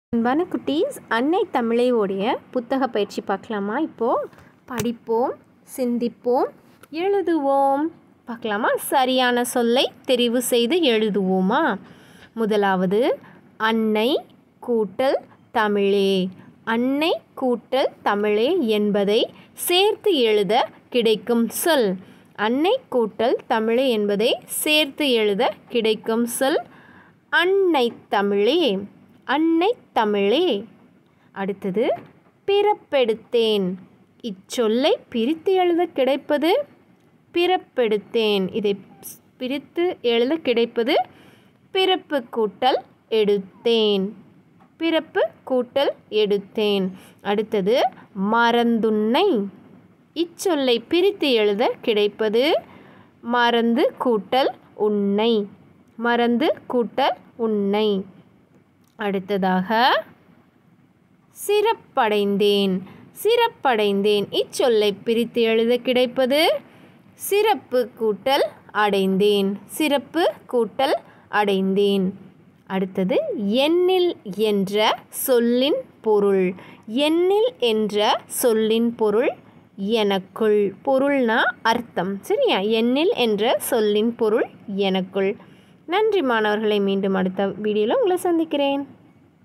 அன்பான குட்டீஸ் அன்னை தமிழையோடைய புத்தக பயிற்சி பார்க்கலாமா இப்போது படிப்போம் சிந்திப்போம் எழுதுவோம் பார்க்கலாமா சரியான சொல்லை தெரிவு செய்து எழுதுவோமா முதலாவது அன்னை கூட்டல் தமிழே அன்னை கூட்டல் தமிழே என்பதை சேர்த்து எழுத கிடைக்கும் சொல் அன்னை கூட்டல் தமிழே என்பதை சேர்த்து எழுத கிடைக்கும் சொல் அன்னை தமிழே அன்னை தமிழே அடுத்தது பிறப்பெடுத்தேன் இச்சொல்லை பிரித்து எழுத கிடைப்பது பிறப்பெடுத்தேன் இதை பிரித்து எழுத கிடைப்பது பிறப்பு கூட்டல் எடுத்தேன் பிறப்பு கூட்டல் எடுத்தேன் அடுத்தது மறந்துன்னை இச்சொல்லை பிரித்து எழுத கிடைப்பது மறந்து கூட்டல் உன்னை மறந்து கூட்டல் உன்னை அடுத்ததாக சிறப்படைந்தேன் சிறப்படைந்தேன் இச்சொல்லை பிரித்து எழுத கிடைப்பது சிறப்பு கூட்டல் அடைந்தேன் சிறப்பு கூட்டல் அடைந்தேன் அடுத்தது எண்ணில் என்ற சொல்லின் பொருள் எண்ணில் என்ற சொல்லின் பொருள் எனக்குள் பொருள்னா அர்த்தம் சரியா எண்ணில் என்ற சொல்லின் பொருள் எனக்குள் நன்றி மாணவர்களை மீண்டும் அடுத்த வீடியோவில் உங்களை சந்திக்கிறேன்